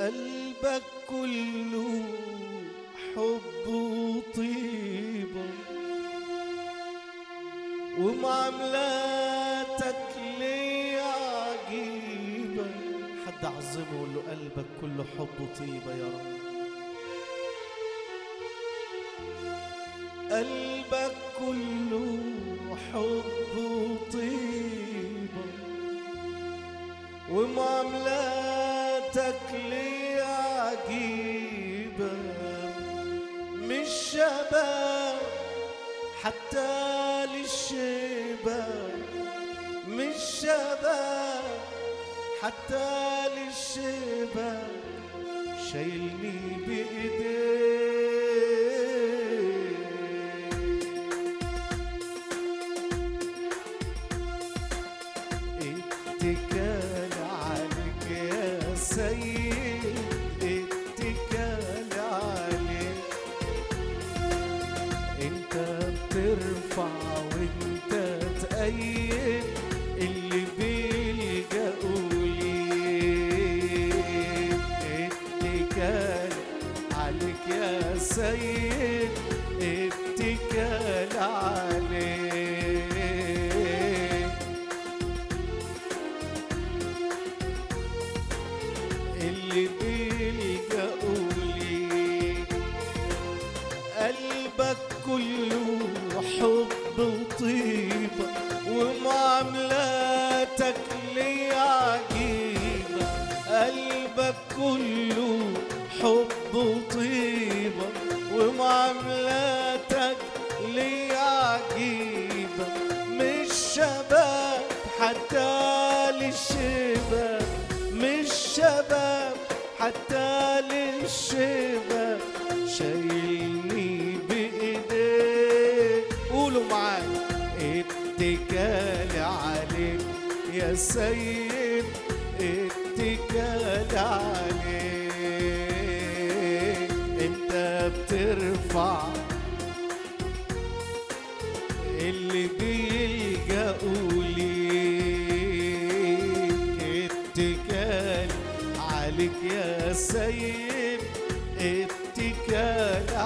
قلبك كله حب وطيبة ومعاملاتك لي عجيبة حد عظمه وقول له قلبك كله حب وطيبة يا رب قلبك كله حب وطيبة ومعاملاتك لي عجيبة مش شباب حتى للشباب مش شباب حتى للشباب شايلني بإيديه اتكال عليك يا سيد اتكال عليك انت بترفع وانت تأيد اللي بيلجأوا ليك اتكال عليك يا سيد اتكال عليك اللي بيلجأوا ليك قلبك كله حب وطيبة ومعاملاتك لي عجيبة قلبك كله حب وطيبة ومعاملاتك لي عجيبة مش شباب حتى للشباب مش شباب حتى للشباب شايلني بإيديك قولوا معايا اتكال عليك يا سيد اتكال عليك انت بترفع اللي بيلجأوا ليك اتكال عليك يا سيد اتكال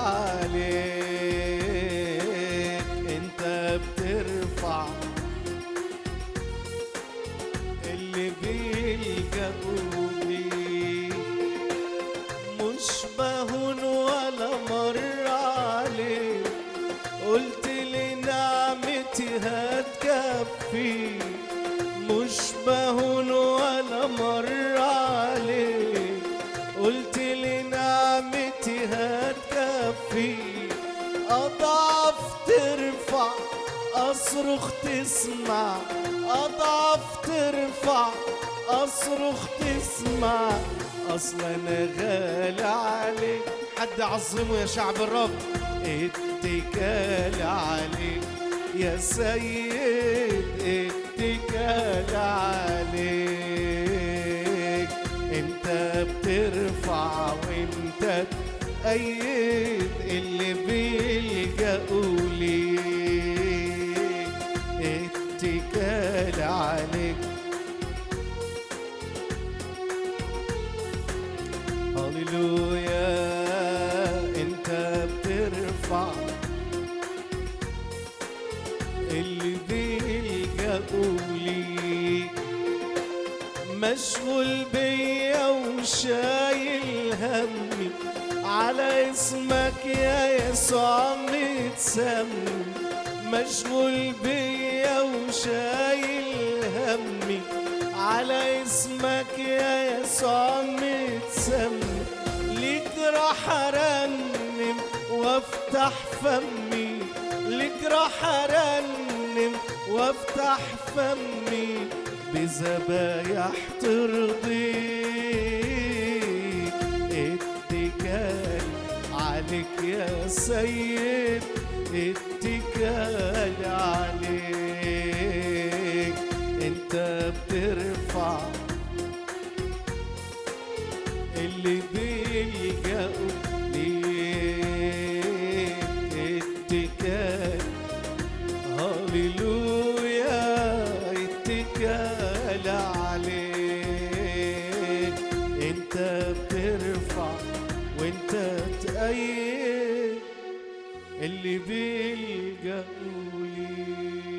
عليك انت بترفع اللي بيلجأوا ليك مش بهون ولا مر عليك قلت لي نعمتي هتكفي مش بهون ولا مر عليك قلت لي نعمتي هتكفي أضعف ترفع أصرخ تسمع أضعف ترفع أصرخ تسمع أصلا أنا غالي عليك حد عظمه يا شعب الرب اتكال عليك يا سيد اتكال عليك انت بترفع وانت تأيد اللي بيلجأوا ليك اتكال عليك هللويا انت بترفع اللي بيلجأوا ليك مشغول بيا وشايل همي على اسمك يا يسوع متسمي مشغول بيا وشايل همي على اسمك يا يسوع متسمي ليك راح ارنم وافتح فمي ليك راح ارنم وافتح فمي بذبايح ترضيك اتكال عليك يا سيد اتكال عليك انت بترفع اللي بيلجأوا ليك اتكال هللويا اتكال عليك انت بترفع اللي بيلجأوا ليه